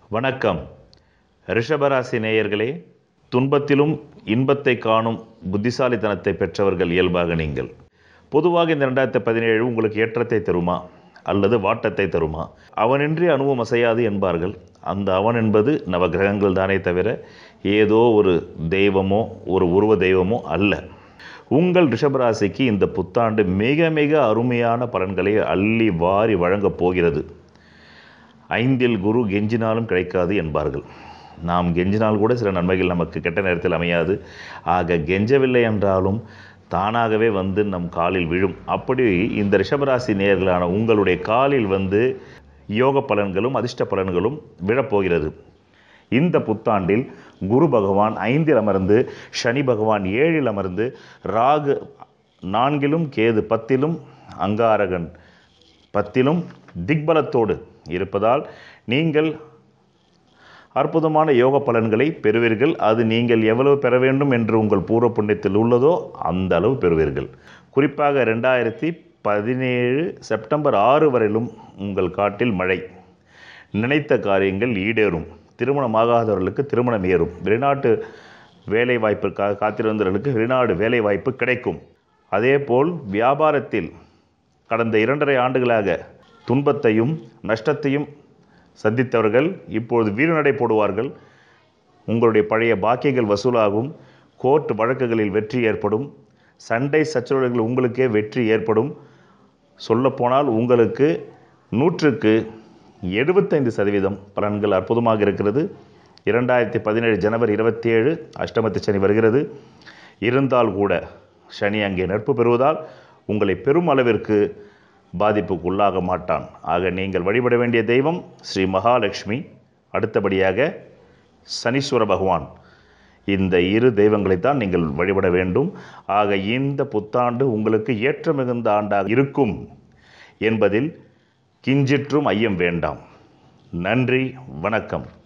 வணக்கம் ரிஷபராசி நேயர்களே துன்பத்திலும் இன்பத்தை காணும் புத்திசாலித்தனத்தை பெற்றவர்கள் இயல்பாக நீங்கள் பொதுவாக இந்த ரெண்டாயிரத்தி பதினேழு உங்களுக்கு ஏற்றத்தை தருமா அல்லது வாட்டத்தை தருமா அவனின்றி அணுவும் அசையாது என்பார்கள் அந்த அவன் என்பது நவகிரகங்கள் தானே தவிர ஏதோ ஒரு தெய்வமோ ஒரு உருவ தெய்வமோ அல்ல உங்கள் ரிஷபராசிக்கு இந்த புத்தாண்டு மிக மிக அருமையான பலன்களை அள்ளி வாரி வழங்கப் போகிறது ஐந்தில் குரு கெஞ்சினாலும் கிடைக்காது என்பார்கள் நாம் கெஞ்சினால் கூட சில நன்மைகள் நமக்கு கெட்ட நேரத்தில் அமையாது ஆக கெஞ்சவில்லை என்றாலும் தானாகவே வந்து நம் காலில் விழும் அப்படி இந்த ரிஷபராசி நேர்களான உங்களுடைய காலில் வந்து யோக பலன்களும் அதிர்ஷ்ட பலன்களும் விழப்போகிறது இந்த புத்தாண்டில் குரு பகவான் ஐந்தில் அமர்ந்து சனி பகவான் ஏழில் அமர்ந்து ராகு நான்கிலும் கேது பத்திலும் அங்காரகன் பத்திலும் திக்பலத்தோடு இருப்பதால் நீங்கள் அற்புதமான யோக பலன்களை பெறுவீர்கள் அது நீங்கள் எவ்வளவு பெற வேண்டும் என்று உங்கள் பூர்வ புண்ணியத்தில் உள்ளதோ அந்த அளவு பெறுவீர்கள் குறிப்பாக ரெண்டாயிரத்தி பதினேழு செப்டம்பர் ஆறு வரையிலும் உங்கள் காட்டில் மழை நினைத்த காரியங்கள் ஈடேறும் திருமணமாகாதவர்களுக்கு திருமணம் ஏறும் வெளிநாட்டு வேலை வாய்ப்பிற்காக காத்திருந்தவர்களுக்கு வெளிநாடு வேலை வாய்ப்பு கிடைக்கும் அதேபோல் வியாபாரத்தில் கடந்த இரண்டரை ஆண்டுகளாக துன்பத்தையும் நஷ்டத்தையும் சந்தித்தவர்கள் இப்பொழுது வீரநடை போடுவார்கள் உங்களுடைய பழைய பாக்கியங்கள் வசூலாகும் கோர்ட் வழக்குகளில் வெற்றி ஏற்படும் சண்டை சச்சரவுகள் உங்களுக்கே வெற்றி ஏற்படும் சொல்லப்போனால் உங்களுக்கு நூற்றுக்கு எழுபத்தைந்து சதவீதம் பலன்கள் அற்புதமாக இருக்கிறது இரண்டாயிரத்தி பதினேழு ஜனவரி இருபத்தி ஏழு அஷ்டமத்து சனி வருகிறது இருந்தால் கூட சனி அங்கே நட்பு பெறுவதால் உங்களை பெரும் அளவிற்கு பாதிப்புக்கு உள்ளாக மாட்டான் ஆக நீங்கள் வழிபட வேண்டிய தெய்வம் ஸ்ரீ மகாலட்சுமி அடுத்தபடியாக சனீஸ்வர பகவான் இந்த இரு தெய்வங்களைத்தான் நீங்கள் வழிபட வேண்டும் ஆக இந்த புத்தாண்டு உங்களுக்கு ஏற்ற மிகுந்த ஆண்டாக இருக்கும் என்பதில் கிஞ்சிற்றும் ஐயம் வேண்டாம் நன்றி வணக்கம்